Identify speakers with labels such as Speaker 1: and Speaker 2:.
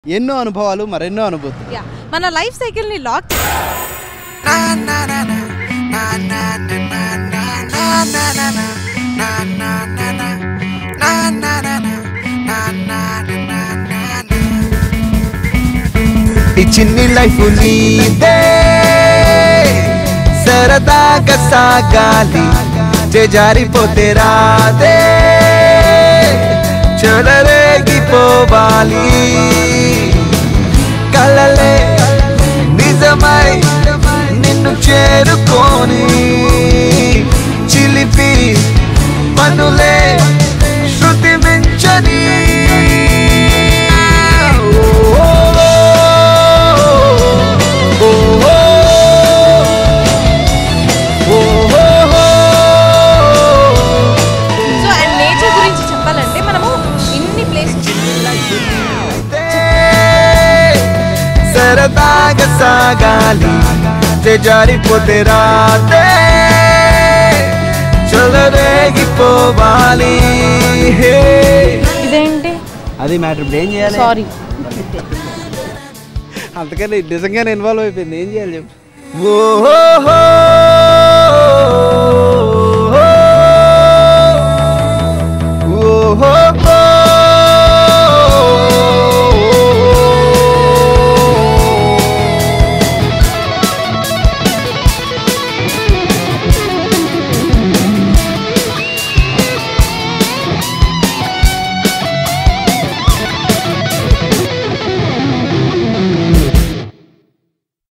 Speaker 1: ఎన్నో అనుభవాలు మరెన్నో అనుభూతులు
Speaker 2: యా మన లైఫ్ సైకిల్ ని లాక్
Speaker 3: ఈ చిన్ని లైఫ్ నీదే సరదాగా సాగాలి జారిపోతే రాదే చెలరేగిపోవాలి కలలే నిజమై నిన్ను చేరుకొని చిలిపి పనులే శృతి మించని ఓ, ఓ, ఓ, ఓ,
Speaker 2: సో అండ్ నేచర్ గురించి చెప్పాలంటే మనము ఇన్ని ప్లేసెస్
Speaker 3: సరదాగా సాగాలి జారిపోతే రాతే చలరేగిపోవాలి హే
Speaker 2: ఇదేంటి
Speaker 1: అది మ్యాటర్ ఇప్పుడు ఏం చేయాలి
Speaker 2: సారీ
Speaker 1: అంతకని నిజంగానే ఇన్వాల్వ్ అయిపోయింది ఏం చేయాలి చెప్పు
Speaker 3: ఓహో